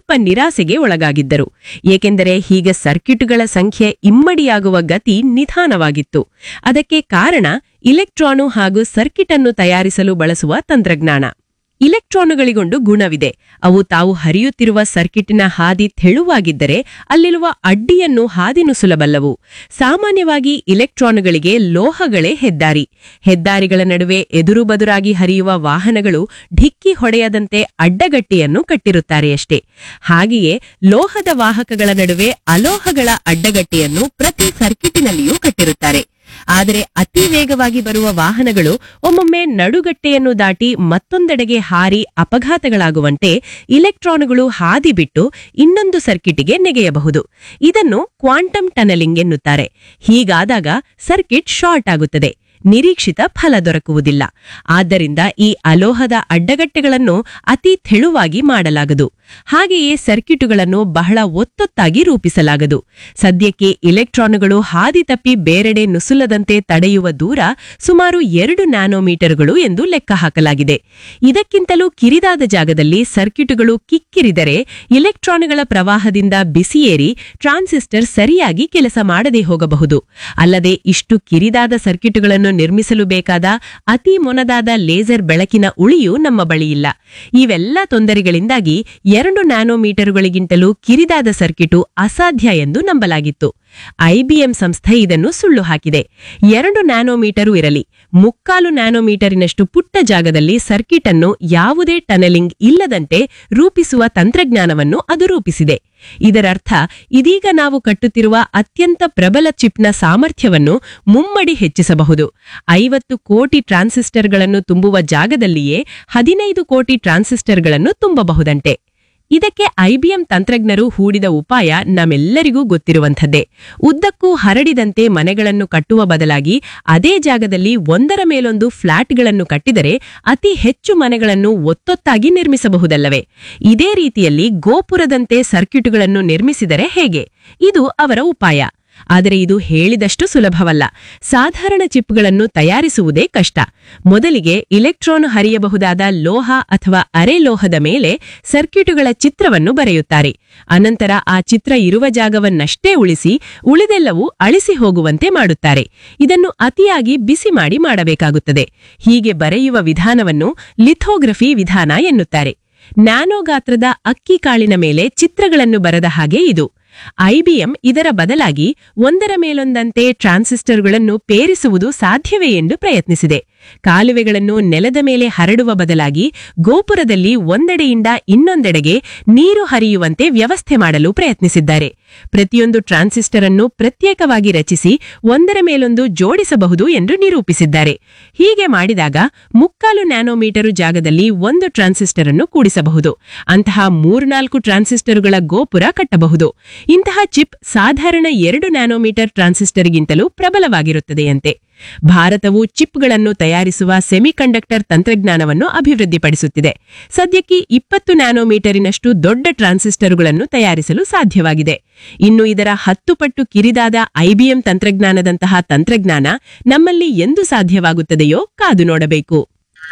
ಸ್ವಲ್ಪ ನಿರಾಸೆಗೆ ಒಳಗಾಗಿದ್ದರು ಏಕೆಂದರೆ ಹೀಗೆ ಸರ್ಕ್ಯೂಟ್ಗಳ ಸಂಖ್ಯೆ ಇಮ್ಮಡಿಯಾಗುವ ಗತಿ ನಿಧಾನವಾಗಿತ್ತು ಅದಕ್ಕೆ ಕಾರಣ ಇಲೆಕ್ಟ್ರಾನು ಹಾಗೂ ಸರ್ಕಿಟ್ ಅನ್ನು ತಯಾರಿಸಲು ಬಳಸುವ ತಂತ್ರಜ್ಞಾನ ಇಲೆಕ್ಟ್ರಾನುಗಳಿಗೊಂದು ಗುಣವಿದೆ ಅವು ತಾವು ಹರಿಯುತ್ತಿರುವ ಸರ್ಕಿಟಿನ ಹಾದಿ ತೆಳುವಾಗಿದ್ದರೆ ಅಲ್ಲಿರುವ ಅಡ್ಡಿಯನ್ನು ಹಾದಿ ನುಸುಲಬಲ್ಲವು ಸಾಮಾನ್ಯವಾಗಿ ಇಲೆಕ್ಟ್ರಾನುಗಳಿಗೆ ಲೋಹಗಳೇ ಹೆದ್ದಾರಿ ಹೆದ್ದಾರಿಗಳ ನಡುವೆ ಎದುರು ಬದುರಾಗಿ ಹರಿಯುವ ವಾಹನಗಳು ಢಿಕ್ಕಿ ಹೊಡೆಯದಂತೆ ಅಡ್ಡಗಟ್ಟಿಯನ್ನು ಕಟ್ಟಿರುತ್ತಾರೆಯಷ್ಟೇ ಹಾಗೆಯೇ ಲೋಹದ ವಾಹಕಗಳ ನಡುವೆ ಅಲೋಹಗಳ ಅಡ್ಡಗಟ್ಟಿಯನ್ನು ಪ್ರತಿ ಸರ್ಕಿಟಿನಲ್ಲಿಯೂ ಕಟ್ಟಿರುತ್ತಾರೆ ಆದರೆ ಅತಿ ವೇಗವಾಗಿ ಬರುವ ವಾಹನಗಳು ಒಮ್ಮೊಮ್ಮೆ ನಡುಗಟ್ಟೆಯನ್ನು ದಾಟಿ ಮತ್ತೊಂದೆಡೆಗೆ ಹಾರಿ ಅಪಘಾತಗಳಾಗುವಂತೆ ಇಲೆಕ್ಟ್ರಾನುಗಳು ಹಾದಿ ಬಿಟ್ಟು ಇನ್ನೊಂದು ಸರ್ಕಿಟಿಗೆ ನೆಗೆಯಬಹುದು ಇದನ್ನು ಕ್ವಾಂಟಮ್ ಟನಲಿಂಗ್ ಎನ್ನುತ್ತಾರೆ ಹೀಗಾದಾಗ ಸರ್ಕಿಟ್ ಶಾರ್ಟ್ ಆಗುತ್ತದೆ ನಿರೀಕ್ಷಿತ ಫಲ ದೊರಕುವುದಿಲ್ಲ ಆದ್ದರಿಂದ ಈ ಅಲೋಹದ ಅಡ್ಡಗಟ್ಟೆಗಳನ್ನು ಅತಿ ತೆಳುವಾಗಿ ಮಾಡಲಾಗದು ಹಾಗೆಯೇ ಸರ್ಕಿಟುಗಳನ್ನು ಬಹಳ ಒತ್ತೊತ್ತಾಗಿ ರೂಪಿಸಲಾಗದು ಸದ್ಯಕ್ಕೆ ಇಲೆಕ್ಟ್ರಾನುಗಳು ಹಾದಿ ತಪ್ಪಿ ಬೇರೆಡೆ ನುಸುಲದಂತೆ ತಡೆಯುವ ದೂರ ಸುಮಾರು ಎರಡು ನ್ಯಾನೋಮೀಟರ್ಗಳು ಎಂದು ಲೆಕ್ಕ ಹಾಕಲಾಗಿದೆ ಇದಕ್ಕಿಂತಲೂ ಕಿರಿದಾದ ಜಾಗದಲ್ಲಿ ಸರ್ಕಿಟುಗಳು ಕಿಕ್ಕಿರಿದರೆ ಇಲೆಕ್ಟ್ರಾನುಗಳ ಪ್ರವಾಹದಿಂದ ಬಿಸಿಯೇರಿ ಟ್ರಾನ್ಸಿಸ್ಟರ್ ಸರಿಯಾಗಿ ಕೆಲಸ ಮಾಡದೇ ಹೋಗಬಹುದು ಅಲ್ಲದೆ ಇಷ್ಟು ಕಿರಿದಾದ ಸರ್ಕಿಟುಗಳನ್ನು ನಿರ್ಮಿಸಲು ಬೇಕಾದ ಅತಿ ಮೊನದಾದ ಲೇಸರ್ ಬೆಳಕಿನ ಉಳಿಯೂ ನಮ್ಮ ಬಳಿಯಿಲ್ಲ ಇವೆಲ್ಲ ತೊಂದರೆಗಳಿಂದಾಗಿ ಎರಡು ನ್ಯಾನೋಮೀಟರುಗಳಿಗಿಂತಲೂ ಕಿರಿದಾದ ಸರ್ಕಿಟು ಅಸಾಧ್ಯ ಎಂದು ನಂಬಲಾಗಿತ್ತು ಐಬಿಎಂ ಸಂಸ್ಥೆ ಇದನ್ನು ಸುಳ್ಳು ಹಾಕಿದೆ ಎರಡು ನ್ಯಾನೋಮೀಟರು ಇರಲಿ ಮುಕ್ಕಾಲು ನ್ಯಾನೋಮೀಟರಿನಷ್ಟು ಪುಟ್ಟ ಜಾಗದಲ್ಲಿ ಸರ್ಕಿಟ್ ಅನ್ನು ಯಾವುದೇ ಟನಲಿಂಗ್ ಇಲ್ಲದಂತೆ ರೂಪಿಸುವ ತಂತ್ರಜ್ಞಾನವನ್ನು ಅದು ರೂಪಿಸಿದೆ ಇದರರ್ಥ ಇದೀಗ ನಾವು ಕಟ್ಟುತ್ತಿರುವ ಅತ್ಯಂತ ಪ್ರಬಲ ಚಿಪ್ನ ಸಾಮರ್ಥ್ಯವನ್ನು ಮುಮ್ಮಡಿ ಹೆಚ್ಚಿಸಬಹುದು ಐವತ್ತು ಕೋಟಿ ಟ್ರಾನ್ಸಿಸ್ಟರ್ಗಳನ್ನು ತುಂಬುವ ಜಾಗದಲ್ಲಿಯೇ ಹದಿನೈದು ಕೋಟಿ ಟ್ರಾನ್ಸಿಸ್ಟರ್ಗಳನ್ನು ತುಂಬಬಹುದಂತೆ ಇದಕ್ಕೆ ಐಬಿಎಂ ತಂತ್ರಜ್ಞರು ಹೂಡಿದ ಉಪಾಯ ನಮ್ಮೆಲ್ಲರಿಗೂ ಗೊತ್ತಿರುವಂಥದ್ದೇ ಉದ್ದಕ್ಕೂ ಹರಡಿದಂತೆ ಮನೆಗಳನ್ನು ಕಟ್ಟುವ ಬದಲಾಗಿ ಅದೇ ಜಾಗದಲ್ಲಿ ಒಂದರ ಮೇಲೊಂದು ಫ್ಲಾಟ್ಗಳನ್ನು ಕಟ್ಟಿದರೆ ಅತಿ ಹೆಚ್ಚು ಮನೆಗಳನ್ನು ಒತ್ತೊತ್ತಾಗಿ ನಿರ್ಮಿಸಬಹುದಲ್ಲವೇ ಇದೇ ರೀತಿಯಲ್ಲಿ ಗೋಪುರದಂತೆ ಸರ್ಕ್ಯೂಟ್ಗಳನ್ನು ನಿರ್ಮಿಸಿದರೆ ಹೇಗೆ ಇದು ಅವರ ಉಪಾಯ ಆದರೆ ಇದು ಹೇಳಿದಷ್ಟು ಸುಲಭವಲ್ಲ ಸಾಧಾರಣ ಚಿಪ್ಗಳನ್ನು ತಯಾರಿಸುವುದೇ ಕಷ್ಟ ಮೊದಲಿಗೆ ಇಲೆಕ್ಟ್ರಾನ್ ಹರಿಯಬಹುದಾದ ಲೋಹ ಅಥವಾ ಅರೆ ಲೋಹದ ಮೇಲೆ ಸರ್ಕ್ಯೂಟುಗಳ ಚಿತ್ರವನ್ನು ಬರೆಯುತ್ತಾರೆ ಅನಂತರ ಆ ಚಿತ್ರ ಇರುವ ಜಾಗವನ್ನಷ್ಟೇ ಉಳಿಸಿ ಉಳಿದೆಲ್ಲವೂ ಅಳಿಸಿ ಹೋಗುವಂತೆ ಮಾಡುತ್ತಾರೆ ಇದನ್ನು ಅತಿಯಾಗಿ ಬಿಸಿ ಮಾಡಿ ಮಾಡಬೇಕಾಗುತ್ತದೆ ಹೀಗೆ ಬರೆಯುವ ವಿಧಾನವನ್ನು ಲಿಥೋಗ್ರಫಿ ವಿಧಾನ ಎನ್ನುತ್ತಾರೆ ನ್ಯಾನೋ ಗಾತ್ರದ ಅಕ್ಕಿ ಕಾಳಿನ ಮೇಲೆ ಚಿತ್ರಗಳನ್ನು ಬರೆದ ಹಾಗೆ ಇದು ಐಬಿಎಂ ಇದರ ಬದಲಾಗಿ ಒಂದರ ಮೇಲೊಂದಂತೆ ಟ್ರಾನ್ಸಿಸ್ಟರ್ಗಳನ್ನು ಪೇರಿಸುವುದು ಸಾಧ್ಯವೇ ಎಂದು ಪ್ರಯತ್ನಿಸಿದೆ ಕಾಲುವೆಗಳನ್ನು ನೆಲದ ಮೇಲೆ ಹರಡುವ ಬದಲಾಗಿ ಗೋಪುರದಲ್ಲಿ ಒಂದೆಡೆಯಿಂದ ಇನ್ನೊಂದೆಡೆಗೆ ನೀರು ಹರಿಯುವಂತೆ ವ್ಯವಸ್ಥೆ ಮಾಡಲು ಪ್ರಯತ್ನಿಸಿದ್ದಾರೆ ಪ್ರತಿಯೊಂದು ಟ್ರಾನ್ಸಿಸ್ಟರ್ ಅನ್ನು ಪ್ರತ್ಯೇಕವಾಗಿ ರಚಿಸಿ ಒಂದರ ಮೇಲೊಂದು ಜೋಡಿಸಬಹುದು ಎಂದು ನಿರೂಪಿಸಿದ್ದಾರೆ ಹೀಗೆ ಮಾಡಿದಾಗ ಮುಕ್ಕಾಲು ನ್ಯಾನೋಮೀಟರು ಜಾಗದಲ್ಲಿ ಒಂದು ಟ್ರಾನ್ಸಿಸ್ಟರ್ ಅನ್ನು ಕೂಡಿಸಬಹುದು ಅಂತಹ ಮೂರ್ನಾಲ್ಕು ಟ್ರಾನ್ಸಿಸ್ಟರುಗಳ ಗೋಪುರ ಕಟ್ಟಬಹುದು ಇಂತಹ ಚಿಪ್ ಸಾಧಾರಣ ಎರಡು ನ್ಯಾನೋಮೀಟರ್ ಟ್ರಾನ್ಸಿಸ್ಟರ್ಗಿಂತಲೂ ಪ್ರಬಲವಾಗಿರುತ್ತದೆಯಂತೆ ಭಾರತವು ಚಿಪ್ಗಳನ್ನು ತಯಾರಿಸುವ ಸೆಮಿಕಂಡಕ್ಟರ್ ತಂತ್ರಜ್ಞಾನವನ್ನು ಅಭಿವೃದ್ಧಿಪಡಿಸುತ್ತಿದೆ ಸದ್ಯಕ್ಕೆ ಇಪ್ಪತ್ತು ನ್ಯಾನೋಮೀಟರಿನಷ್ಟು ದೊಡ್ಡ ಟ್ರಾನ್ಸಿಸ್ಟರುಗಳನ್ನು ತಯಾರಿಸಲು ಸಾಧ್ಯವಾಗಿದೆ ಇನ್ನು ಇದರ ಹತ್ತು ಪಟ್ಟು ಕಿರಿದಾದ ಐಬಿಎಂ ತಂತ್ರಜ್ಞಾನದಂತಹ ತಂತ್ರಜ್ಞಾನ ನಮ್ಮಲ್ಲಿ ಎಂದು ಸಾಧ್ಯವಾಗುತ್ತದೆಯೋ ಕಾದು ನೋಡಬೇಕು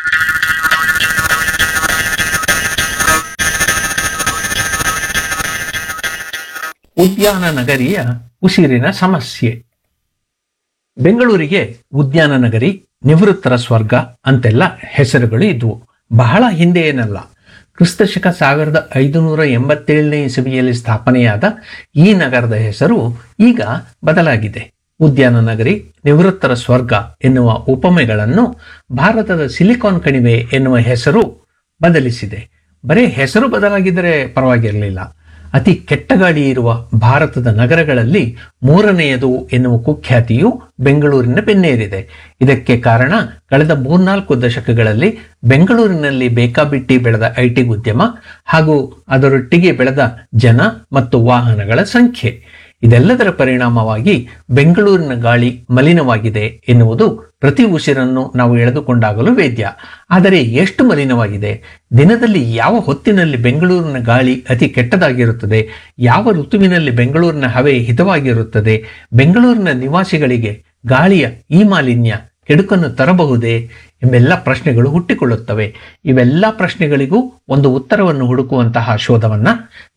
ಉದ್ಯಾನ ನಗರಿಯ ಉಸಿರಿನ ಸಮಸ್ಯೆ ಬೆಂಗಳೂರಿಗೆ ಉದ್ಯಾನ ನಗರಿ ನಿವೃತ್ತರ ಸ್ವರ್ಗ ಅಂತೆಲ್ಲ ಹೆಸರುಗಳು ಇದ್ವು ಬಹಳ ಹಿಂದೆ ಏನಲ್ಲ ಕ್ರಿಸ್ತಶಕ ಸಾವಿರದ ಐದುನೂರ ಎಂಬತ್ತೇಳನೇ ಇಸವಿಯಲ್ಲಿ ಸ್ಥಾಪನೆಯಾದ ಈ ನಗರದ ಹೆಸರು ಈಗ ಬದಲಾಗಿದೆ ಉದ್ಯಾನ ನಗರಿ ನಿವೃತ್ತರ ಸ್ವರ್ಗ ಎನ್ನುವ ಉಪಮೆಗಳನ್ನು ಭಾರತದ ಸಿಲಿಕಾನ್ ಕಣಿವೆ ಎನ್ನುವ ಹೆಸರು ಬದಲಿಸಿದೆ ಬರೀ ಹೆಸರು ಬದಲಾಗಿದ್ದರೆ ಪರವಾಗಿರಲಿಲ್ಲ ಅತಿ ಕೆಟ್ಟ ಗಾಳಿ ಇರುವ ಭಾರತದ ನಗರಗಳಲ್ಲಿ ಮೂರನೆಯದು ಎನ್ನುವ ಕುಖ್ಯಾತಿಯು ಬೆಂಗಳೂರಿನ ಬೆನ್ನೇರಿದೆ ಇದಕ್ಕೆ ಕಾರಣ ಕಳೆದ ಮೂರ್ನಾಲ್ಕು ದಶಕಗಳಲ್ಲಿ ಬೆಂಗಳೂರಿನಲ್ಲಿ ಬೇಕಾಬಿಟ್ಟಿ ಬೆಳೆದ ಐಟಿ ಉದ್ಯಮ ಹಾಗೂ ಅದರೊಟ್ಟಿಗೆ ಬೆಳೆದ ಜನ ಮತ್ತು ವಾಹನಗಳ ಸಂಖ್ಯೆ ಇದೆಲ್ಲದರ ಪರಿಣಾಮವಾಗಿ ಬೆಂಗಳೂರಿನ ಗಾಳಿ ಮಲಿನವಾಗಿದೆ ಎನ್ನುವುದು ಪ್ರತಿ ಉಸಿರನ್ನು ನಾವು ಎಳೆದುಕೊಂಡಾಗಲೂ ವೇದ್ಯ ಆದರೆ ಎಷ್ಟು ಮಲಿನವಾಗಿದೆ ದಿನದಲ್ಲಿ ಯಾವ ಹೊತ್ತಿನಲ್ಲಿ ಬೆಂಗಳೂರಿನ ಗಾಳಿ ಅತಿ ಕೆಟ್ಟದಾಗಿರುತ್ತದೆ ಯಾವ ಋತುವಿನಲ್ಲಿ ಬೆಂಗಳೂರಿನ ಹವೆ ಹಿತವಾಗಿರುತ್ತದೆ ಬೆಂಗಳೂರಿನ ನಿವಾಸಿಗಳಿಗೆ ಗಾಳಿಯ ಈ ಮಾಲಿನ್ಯ ಕೆಡುಕನ್ನು ತರಬಹುದೇ ಎಂಬೆಲ್ಲ ಪ್ರಶ್ನೆಗಳು ಹುಟ್ಟಿಕೊಳ್ಳುತ್ತವೆ ಇವೆಲ್ಲ ಪ್ರಶ್ನೆಗಳಿಗೂ ಒಂದು ಉತ್ತರವನ್ನು ಹುಡುಕುವಂತಹ ಶೋಧವನ್ನ